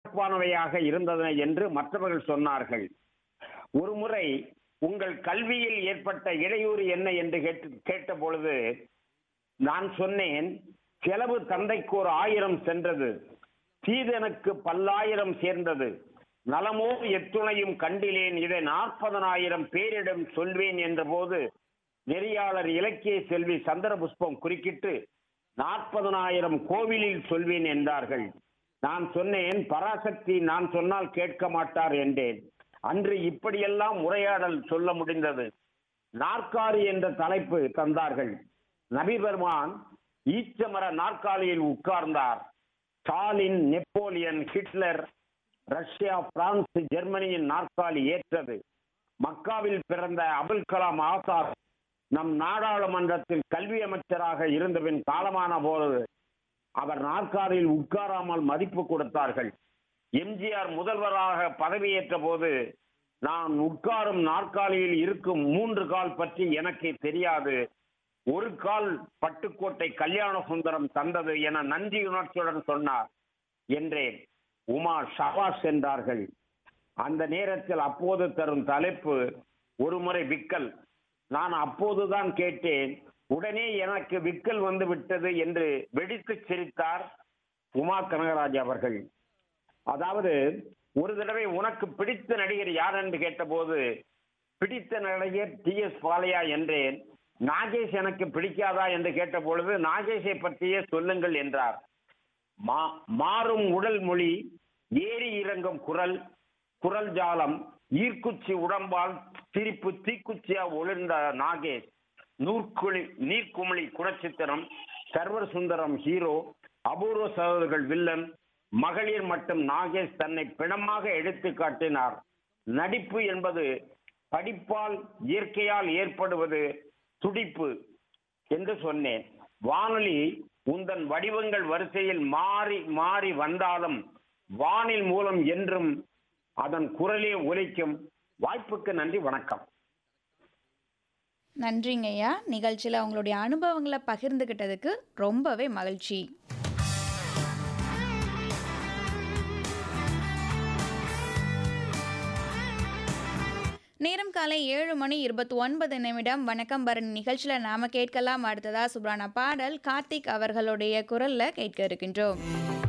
சிறப்பானவையாக இருந்தன என்று மற்றவர்கள் சொன்னார்கள் ஒருமுறை உங்கள் கல்வியில் ஏற்பட்ட இடையூறு என்ன என்று கேட்டு கேட்ட பொழுது நான் சொன்னேன் செலவு தந்தைக்கு ஒரு ஆயிரம் சென்றது தீதனுக்கு பல்லாயிரம் சேர்ந்தது நலமோ எத்துணையும் கண்டிலேன் இதை நாற்பதனாயிரம் பேரிடம் சொல்வேன் என்ற போது நெறியாளர் இலக்கிய செல்வி சந்திர புஷ்பம் குறுக்கிட்டு நாற்பதனாயிரம் கோவிலில் சொல்வேன் என்றார்கள் நான் சொன்னேன் பராசக்தி நான் சொன்னால் கேட்க மாட்டார் என்றேன் அன்று இப்படியெல்லாம் உரையாடல் சொல்ல முடிந்தது நாற்காலி என்ற தலைப்பு தந்தார்கள் நபி பெருமான் ஈச்சமர நாற்காலியில் உட்கார்ந்தார் Stalin Napoleon Hitler Russia France ஜெர்மனியின் நாற்காலி ஏற்றது மக்காவில் பிறந்த அபுல் கலாம் ஆசாத் நம் நாடாளுமன்றத்தில் கல்வி அமைச்சராக இருந்தபின் காலமான போது அவர் நாற்காலியில் உட்காராமல் மதிப்பு கொடுத்தார்கள் எம்ஜிஆர் முதல்வராக பதவியேற்ற போது நான் உட்காரும் நாற்காலியில் இருக்கும் மூன்று கால் பற்றி எனக்கு தெரியாது ஒரு கால் பட்டுக்கோட்டை கல்யாண சுந்தரம் தந்தது என நன்றி உணர்ச்சியுடன் சொன்னார் என்றேன் உமா ஷபாஸ் என்றார்கள் அந்த நேரத்தில் அப்போது தரும் தலைப்பு ஒருமுறை விக்கல் நான் அப்போதுதான் கேட்டேன் உடனே எனக்கு விக்கல் வந்து விட்டது என்று வெடித்து சிரித்தார் உமா கனகராஜ் அவர்கள் அதாவது ஒரு தடவை உனக்கு பிடித்த நடிகர் யார் என்று கேட்டபோது பிடித்த நடிகர் டி எஸ் பாலையா என்றேன் நாகேஷ் எனக்கு பிடிக்காதா என்று கேட்ட பொழுது நாகேஷை பற்றியே சொல்லுங்கள் என்றார் மா- மாறும் உடல் மொழி ஏறி இறங்கும் குரல் குரல் ஜாலம் ஈர்க்குச்சி உடம்பால் சிரிப்பு தீக்குச்சியா ஒளிர்ந்த நாகேஷ் நூற்குழி நீர்க்குமிழி குணச்சித்திரம் server Sundaram hero Apoorva Sagodharargal villain மகளிர் மட்டும் நாகேஷ் தன்னை பிணமாக எடுத்து காட்டினார் நடிப்பு என்பது படிப்பால் இயற்கையால் ஏற்படுவது துடிப்பு என்று சொன்னேன் வானொலி உந்தன் வடிவங்கள் வரிசையில் மாறி மாறி வந்தாலும் வானில் மூலம் என்றும் அதன் குரலே ஒலிக்கும் வாய்ப்புக்கு நன்றி வணக்கம் நன்றிங்க ஐயா நிகழ்ச்சியில் உங்களுடைய அனுபவங்களை பகிர்ந்துக்கிட்டதுக்கு ரொம்பவே மகிழ்ச்சி நேரம் காலை ஏழு மணி இருபத்தி ஒன்பது நிமிடம் வணக்கம் பரணி நிகழ்ச்சியில் நாம கேட்கலாம் அடுத்ததா சுப்ரானா பாடல் கார்த்திக் அவர்களுடைய குரல்ல கேட்க இருக்கின்றோம்